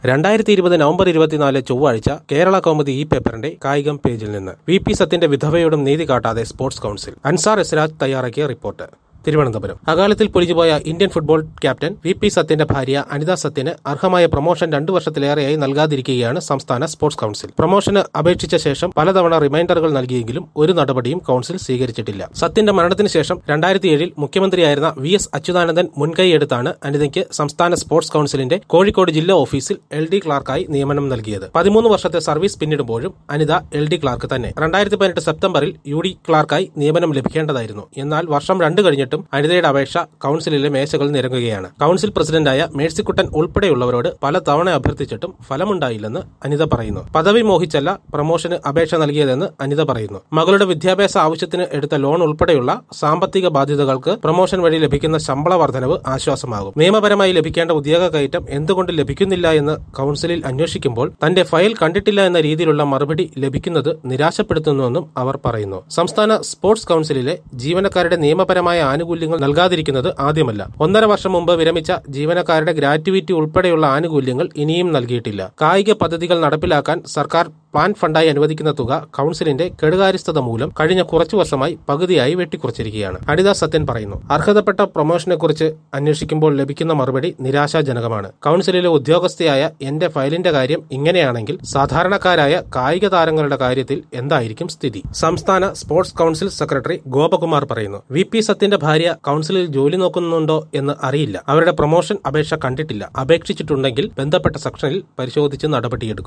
രണ്ടായിരത്തി ഇരുപത് നവംബർ ഇരുപത്തിനാല് ചൊവ്വാഴ്ച കേരള കൗമുദി ഈ പേപ്പറിന്റെ കായികം പേജിൽ നിന്ന് വി പി സത്യന്റെ വിധവയോടും നീതി കാട്ടാതെ സ്പോർട്സ് കൌൺസിൽ അൻസാർ എസ്രാജ് തയ്യാറാക്കിയ റിപ്പോർട്ട് തിരുവനന്തപുരം അകാലത്തിൽ പൊലിഞ്ഞുപോയ Indian football captain V P സത്യന്റെ ഭാര്യ അനിത സത്യന് അർഹമായ പ്രൊമോഷൻ രണ്ടു വർഷത്തിലേറെയായി നൽകാതിരിക്കുകയാണ് സംസ്ഥാന സ്പോർട്സ് കൌൺസിൽ പ്രൊമോഷന് അപേക്ഷിച്ച ശേഷം പലതവണ റിമൈൻഡറുകൾ നൽകിയെങ്കിലും ഒരു നടപടിയും കൌൺസിൽ സ്വീകരിച്ചിട്ടില്ല സത്യന്റെ മരണത്തിന് ശേഷം രണ്ടായിരത്തി ഏഴിൽ മുഖ്യമന്ത്രിയായിരുന്ന വി എസ് അച്യുതാനന്ദൻ മുൻകൈയെടുത്താണ് അനിതയ്ക്ക് സംസ്ഥാന സ്പോർട്സ് കൌൺസിലിന്റെ കോഴിക്കോട് ജില്ലാ ഓഫീസിൽ എൽ ഡി ക്ലാർക്കായി നിയമനം നൽകിയത് പതിമൂന്ന് വർഷത്തെ സർവീസ് പിന്നിടുമ്പോഴും അനിത എൽ ഡി ക്ലാർക്ക് തന്നെ രണ്ടായിരത്തി പതിനെട്ട് സെപ്റ്റംബറിൽ യു ഡി ക്ലാർക്കായി നിയമനം ലഭിക്കേണ്ടതായിരുന്നു എന്നാൽ വർഷം രണ്ട് കഴിഞ്ഞിട്ടും അനിതയുടെ അപേക്ഷ കൌൺസിലിലെ മേശകൾ നിരങ്ങുകയാണ് കൌൺസിൽ പ്രസിഡന്റായ മേഴ്സിക്കുട്ടൻ ഉൾപ്പെടെയുള്ളവരോട് പല തവണ അഭ്യർത്ഥിച്ചിട്ടും ഫലമുണ്ടായില്ലെന്ന് അനിത പറയുന്നു പദവി മോഹിച്ചല്ല പ്രമോഷന് അപേക്ഷ നൽകിയതെന്ന് അനിത പറയുന്നു മകളുടെ വിദ്യാഭ്യാസ ആവശ്യത്തിന് എടുത്ത ലോൺ ഉൾപ്പെടെയുള്ള സാമ്പത്തിക ബാധ്യതകൾക്ക് പ്രമോഷൻ വഴി ലഭിക്കുന്ന ശമ്പള വർധനവ് ആശ്വാസമാകും നിയമപരമായി ലഭിക്കേണ്ട ഉദ്യോഗ കയറ്റം എന്തുകൊണ്ട് ലഭിക്കുന്നില്ല എന്ന് കൌൺസിലിൽ അന്വേഷിക്കുമ്പോൾ തന്റെ ഫയൽ കണ്ടിട്ടില്ല എന്ന രീതിയിലുള്ള മറുപടി ലഭിക്കുന്നത് നിരാശപ്പെടുത്തുന്നുവെന്നും അവർ പറയുന്നു സംസ്ഥാന സ്പോർട്സ് കൌൺസിലിലെ ജീവനക്കാരുടെ നിയമപരമായ ആനുകൂല്യങ്ങൾ നൽകാതിരിക്കുന്നത് ആദ്യമല്ല ഒന്നര വർഷം മുമ്പ് വിരമിച്ച ജീവനക്കാരുടെ ഗ്രാറ്റുവിറ്റി ഉൾപ്പെടെയുള്ള ആനുകൂല്യങ്ങൾ ഇനിയും നൽകിയിട്ടില്ല കായിക പദ്ധതികൾ നടപ്പിലാക്കാൻ സർക്കാർ പ്ലാൻ ഫണ്ടായി അനുവദിക്കുന്ന തുക കൌൺസിലിന്റെ കെടുകാര്യസ്ഥത മൂലം കഴിഞ്ഞ കുറച്ചു വർഷമായി പകുതിയായി വെട്ടിക്കുറച്ചിരിക്കുകയാണ് അനിത സത്യൻ പറയുന്നു അർഹതപ്പെട്ട പ്രൊമോഷനെക്കുറിച്ച് അന്വേഷിക്കുമ്പോൾ ലഭിക്കുന്ന മറുപടി നിരാശാജനകമാണ് കൌൺസിലിലെ ഉദ്യോഗസ്ഥയായ എന്റെ ഫയലിന്റെ കാര്യം ഇങ്ങനെയാണെങ്കിൽ സാധാരണക്കാരായ കായിക താരങ്ങളുടെ കാര്യത്തിൽ എന്തായിരിക്കും സ്ഥിതി സംസ്ഥാന സ്പോർട്സ് കൌൺസിൽ സെക്രട്ടറി ഗോപകുമാർ പറയുന്നു വി പി സത്യന്റെ ഭാര്യ കൌൺസിലിൽ ജോലി നോക്കുന്നുണ്ടോ എന്ന് അറിയില്ല അവരുടെ പ്രൊമോഷൻ അപേക്ഷ കണ്ടിട്ടില്ല അപേക്ഷിച്ചിട്ടുണ്ടെങ്കിൽ ബന്ധപ്പെട്ട സെക്ഷനിൽ പരിശോധിച്ച് നടപടിയെടുക്കും